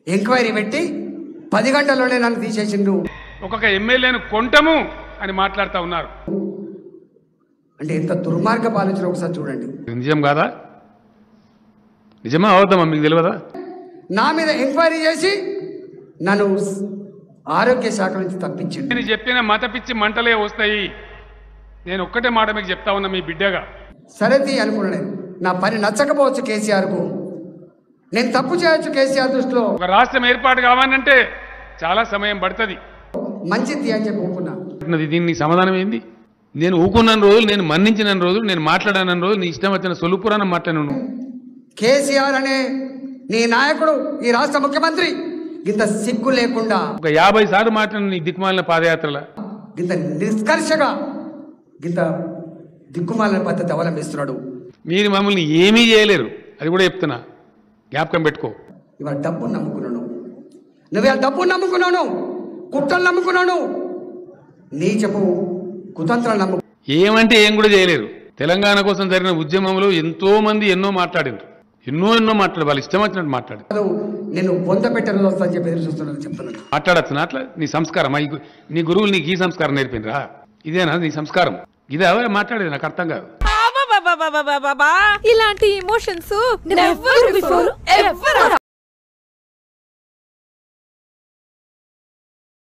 enquiry పెట్టి పది గంటల్లోనే నన్ను తీసేసిండు ఒక్కొక్క ఎమ్మెల్యేను కొంటము అని మాట్లాడుతూ ఉన్నారు అంటే ఎంత దుర్మార్గపు ఆలోచన ఒకసారి చూడండి ఇది నిజం కాదా నిజమా అవద్దమ్మా మీకు తెలియదా నా మీద ఎంక్వైరీ చేసి నన్ను ఆరోగ్య శాఖ నుంచి తప్పించిండు నేను చెప్పిన మత పిచ్చి మంటలే వస్తాయి నేను ఒక్కటే మాట మీకు చెప్తా ఉన్నా మీ బిడ్డగా సరేది అనుకున్నాను నేను నా పని నచ్చకపోవచ్చు కేసీఆర్కు నేను తప్పు చేయొచ్చు కేసీఆర్ దృష్టిలో ఒక రాష్ట్రం ఏర్పాటు కావాలంటే చాలా సమయం పడుతుంది మంచిది అని చెప్పి ఒప్పుకున్నా ఉన్నది దీనికి సమాధానం ఏంది నేను ఊకున్న రోజులు నేను మన్నించిన రోజులు నేను మాట్లాడాన రోజులు నీ ఇష్టం వచ్చిన సొలుపురాన్ని మాట్లాడాను కేసీఆర్ అనే నీ నాయకుడు ఈ రాష్ట్ర ముఖ్యమంత్రి ఇంత సిగ్గు లేకుండా ఒక యాభై సార్లు మాట్లాడిన నీ దిక్కుమాలిన పాదయాత్రల ఇంత నిష్కర్షగా ఇంత దిక్కుమాలిన పద్ధతి అవలంబిస్తున్నాడు మీరు మమ్మల్ని ఏమీ చేయలేరు అది కూడా చెప్తున్నా జ్ఞాపకం పెట్టుకో ఇవాళ డబ్బును నమ్ముకున్నాను నువ్వు ఇవాళ డబ్బును నమ్ముకున్నాను కుట్రలు నమ్ముకున్నాను నీ చెప్పు కుతంత్రాలు నమ్ము ఏమంటే ఏం కూడా చేయలేరు తెలంగాణ కోసం జరిగిన ఉద్యమంలో ఎంతో మంది ఎన్నో మాట్లాడారు ఎన్నో ఎన్నో మాట్లాడు వాళ్ళు ఇష్టం వచ్చినట్టు మాట్లాడు కాదు నేను పొంద పెట్టిన వస్తా అని చెప్పి ఎదురు చూస్తున్నాను చెప్తున్నాను మాట్లాడచ్చు అట్లా నీ సంస్కారం ఈ గు- నీ గురువులు నీకు ఈ సంస్కారం నేర్పినరా ఇదేనా నీ సంస్కారం ఇదే మాట్లాడేది నాకు అర్థం కాదు ఇలాంటి ఎమోషన్స్ నెవర్ బిఫోర్ ఎవర్